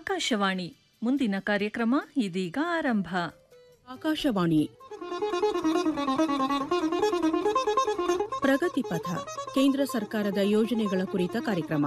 ಆಕಾಶವಾಣಿ ಮುಂದಿನ ಕಾರ್ಯಕ್ರಮ ಇದೀಗ ಆರಂಭ ಆಕಾಶವಾಣಿ ಪ್ರಗತಿ ಪಥ ಕೇಂದ್ರ ಸರ್ಕಾರದ ಯೋಜನೆಗಳ ಕುರಿತ ಕಾರ್ಯಕ್ರಮ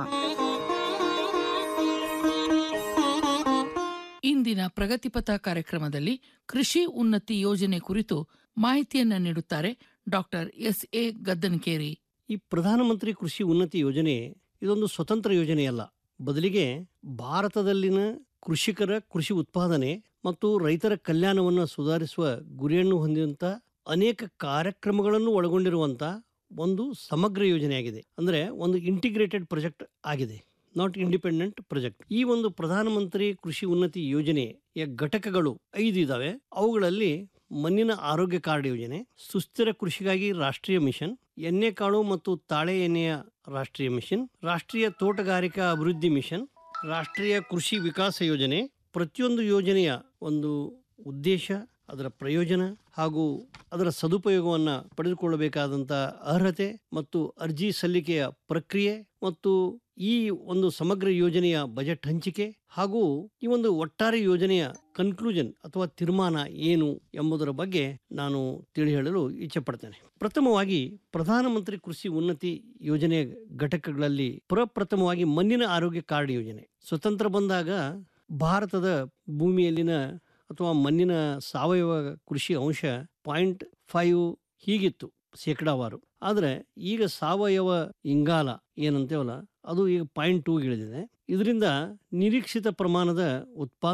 ಇಂದಿನ ಪ್ರಗತಿಪಥ ಕಾರ್ಯಕ್ರಮದಲ್ಲಿ ಕೃಷಿ ಉನ್ನತಿ ಯೋಜನೆ ಕುರಿತು ಮಾಹಿತಿಯನ್ನ ನೀಡುತ್ತಾರೆ ಡಾಕ್ಟರ್ ಎಸ್ ಎ ಗದ್ದನಕೇರಿ ಈ ಪ್ರಧಾನಮಂತ್ರಿ ಕೃಷಿ ಉನ್ನತಿ ಯೋಜನೆ ಇದೊಂದು ಸ್ವತಂತ್ರ ಯೋಜನೆಯಲ್ಲ ಬದಲಿಗೆ ಭಾರತದಲ್ಲಿನ ಕೃಷಿಕರ ಕೃಷಿ ಉತ್ಪಾದನೆ ಮತ್ತು ರೈತರ ಕಲ್ಯಾಣವನ್ನು ಸುಧಾರಿಸುವ ಗುರಿಯನ್ನು ಹೊಂದಿದಂಥ ಅನೇಕ ಕಾರ್ಯಕ್ರಮಗಳನ್ನು ಒಳಗೊಂಡಿರುವಂಥ ಒಂದು ಸಮಗ್ರ ಯೋಜನೆಯಾಗಿದೆ ಅಂದರೆ ಒಂದು ಇಂಟಿಗ್ರೇಟೆಡ್ ಪ್ರಾಜೆಕ್ಟ್ ಆಗಿದೆ ನಾಟ್ ಇಂಡಿಪೆಂಡೆಂಟ್ ಪ್ರಾಜೆಕ್ಟ್ ಈ ಒಂದು ಪ್ರಧಾನಮಂತ್ರಿ ಕೃಷಿ ಉನ್ನತಿ ಯೋಜನೆಯ ಘಟಕಗಳು ಐದು ಇದಾವೆ ಅವುಗಳಲ್ಲಿ ಮಣ್ಣಿನ ಆರೋಗ್ಯ ಕಾರ್ಡ್ ಯೋಜನೆ ಸುಸ್ಥಿರ ಕೃಷಿಗಾಗಿ ರಾಷ್ಟ್ರೀಯ ಮಿಷನ್ ಎಣ್ಣೆಕಾಳು ಮತ್ತು ತಾಳೆ ಎಣ್ಣೆಯ ರಾಷ್ಟ್ರೀಯ ಮಿಷನ್ ರಾಷ್ಟ್ರೀಯ ತೋಟಗಾರಿಕಾ ಅಭಿವೃದ್ಧಿ ಮಿಷನ್ ರಾಷ್ಟ್ರೀಯ ಕೃಷಿ ವಿಕಾಸ ಯೋಜನೆ ಪ್ರತಿಯೊಂದು ಯೋಜನೆಯ ಒಂದು ಉದ್ದೇಶ ಅದರ ಪ್ರಯೋಜನ ಹಾಗೂ ಅದರ ಸದುಪಯೋಗವನ್ನು ಪಡೆದುಕೊಳ್ಳಬೇಕಾದಂಥ ಅರ್ಹತೆ ಮತ್ತು ಅರ್ಜಿ ಸಲ್ಲಿಕೆಯ ಪ್ರಕ್ರಿಯೆ ಮತ್ತು ಈ ಒಂದು ಸಮಗ್ರ ಯೋಜನೆಯ ಬಜೆಟ್ ಹಂಚಿಕೆ ಹಾಗೂ ಈ ಒಂದು ಒಟ್ಟಾರೆ ಯೋಜನೆಯ ಕನ್ಕ್ಲೂಷನ್ ಅಥವಾ ತೀರ್ಮಾನ ಏನು ಎಂಬುದರ ಬಗ್ಗೆ ನಾನು ತಿಳಿ ಹೇಳಲು ಇಚ್ಛೆ ಪಡ್ತೇನೆ ಪ್ರಥಮವಾಗಿ ಪ್ರಧಾನಮಂತ್ರಿ ಕೃಷಿ ಉನ್ನತಿ ಯೋಜನೆಯ ಘಟಕಗಳಲ್ಲಿ ಪ್ರಪ್ರಥಮವಾಗಿ ಮಣ್ಣಿನ ಆರೋಗ್ಯ ಕಾರ್ಡ್ ಯೋಜನೆ ಸ್ವತಂತ್ರ ಬಂದಾಗ ಭಾರತದ ಭೂಮಿಯಲ್ಲಿನ ಅಥವಾ ಮಣ್ಣಿನ ಸಾವಯವ ಕೃಷಿ ಅಂಶ ಪಾಯಿಂಟ್ ಫೈವ್ ಹೀಗಿತ್ತು ಶೇಕಡಾವಾರು ಆದರೆ ಈಗ ಸಾವಯವ ಇಂಗಾಲ ಏನಂತೇವಲ್ಲ ಅದು ಈಗ ಪಾಯಿಂಟ್ ಟೂ ಇಳಿದಿದೆ ಇದರಿಂದ ನಿರೀಕ್ಷಿತ ಪ್ರಮಾಣದ ಉತ್ಪಾದನೆ